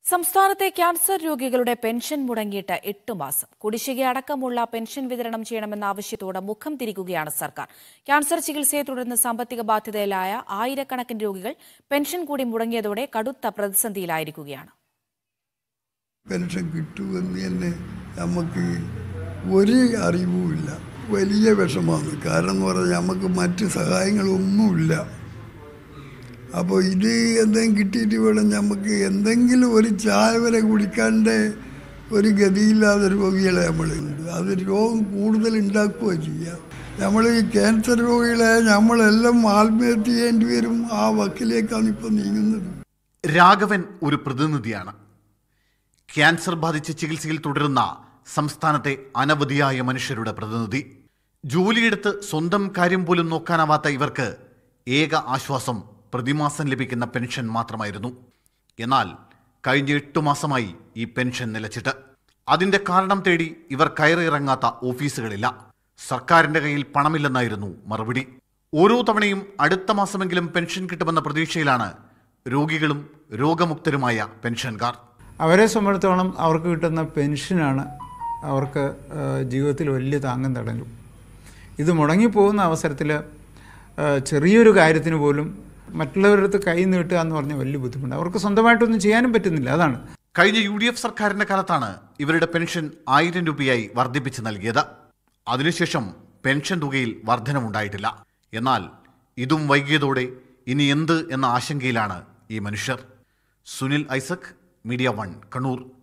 സംസ്ഥാനത്തെ ക്യാൻസർ രോഗികളുടെ പെൻഷൻ മുടങ്ങിയിട്ട് എട്ട് മാസം കുടിശ്ശിക അടക്കമുള്ള പെൻഷൻ വിതരണം ചെയ്യണമെന്ന ആവശ്യത്തോട് മുഖം തിരിക്കുകയാണ് സർക്കാർ ക്യാൻസർ ചികിത്സയെ തുടർന്ന് സാമ്പത്തിക ബാധ്യതയിലായ ആയിരക്കണക്കിന് രോഗികൾ പെൻഷൻ കൂടി മുടങ്ങിയതോടെ കടുത്ത പ്രതിസന്ധിയിലായിരിക്കുകയാണ് പെൻഷൻ കിട്ടുമെന്ന് തന്നെ നമുക്ക് ഒരു അറിവുമില്ല വലിയ വിഷമാണ് കാരണം എന്ന് പറഞ്ഞാൽ നമുക്ക് മറ്റ് സഹായങ്ങളൊന്നുമില്ല അപ്പോൾ ഇത് എന്തെങ്കിലും കിട്ടിയിട്ട് വേണം നമുക്ക് എന്തെങ്കിലും ഒരു ചായ വരെ കുടിക്കാണ്ട് ഒരു ഗതിയില്ലാത്ത രോഗികളെ നമ്മളുണ്ട് അത് രോഗം കൂടുതൽ ഉണ്ടാക്കുകയോ ചെയ്യാം നമ്മൾ ഈ ക്യാൻസർ രോഗികളെ നമ്മളെല്ലാം ആത്മഹത്യ ചെയ്യേണ്ടി വരും ആ വക്കിലേക്കാണ് ഇപ്പോൾ നീങ്ങുന്നത് രാഘവൻ ഒരു പ്രതിനിധിയാണ് ക്യാൻസർ ബാധിച്ച് ചികിത്സയിൽ തുടരുന്ന സംസ്ഥാനത്തെ അനവധിയായ മനുഷ്യരുടെ പ്രതിനിധി ജോലിയെടുത്ത് സ്വന്തം കാര്യം പോലും നോക്കാനാവാത്ത ഇവർക്ക് ഏക ആശ്വാസം പ്രതിമാസം ലഭിക്കുന്ന പെൻഷൻ മാത്രമായിരുന്നു എന്നാൽ കഴിഞ്ഞ എട്ടു മാസമായി ഈ പെൻഷൻ നിലച്ചിട്ട് അതിന്റെ കാരണം തേടി ഇവർ കയറിയിറങ്ങാത്ത ഓഫീസുകളില്ല സർക്കാരിന്റെ കയ്യിൽ പണമില്ലെന്നായിരുന്നു മറുപടി ഓരോ തവണയും അടുത്ത മാസമെങ്കിലും പെൻഷൻ കിട്ടുമെന്ന പ്രതീക്ഷയിലാണ് രോഗികളും രോഗമുക്തരുമായ പെൻഷൻകാർ അവരെ സംബന്ധിച്ചിടത്തോളം അവർക്ക് കിട്ടുന്ന പെൻഷനാണ് അവർക്ക് ആ, ജീവിതത്തിൽ വലിയ താങ്ങും തടലും ഇത് മുടങ്ങിപ്പോകുന്ന അവസരത്തിൽ ആ, ചെറിയൊരു കാര്യത്തിന് പോലും മറ്റുള്ളവരുടെ അടുത്ത് കൈ നീട്ടുക എന്ന് പറഞ്ഞാൽ വലിയ ബുദ്ധിമുട്ട് അവർക്ക് സ്വന്തമായിട്ടൊന്നും ചെയ്യാനും പറ്റുന്നില്ല അതാണ് കഴിഞ്ഞ യു ഡി എഫ് സർക്കാരിന്റെ കാലത്താണ് ഇവരുടെ പെൻഷൻ ആയിരം രൂപയായി വർദ്ധിപ്പിച്ച് നൽകിയത് അതിനുശേഷം പെൻഷൻ തുകയിൽ വർധനമുണ്ടായിട്ടില്ല എന്നാൽ ഇതും വൈകിയതോടെ ഇനി എന്ത് എന്ന ആശങ്കയിലാണ് ഈ മനുഷ്യർ സുനിൽ ഐസക് മീഡിയ വൺ കണ്ണൂർ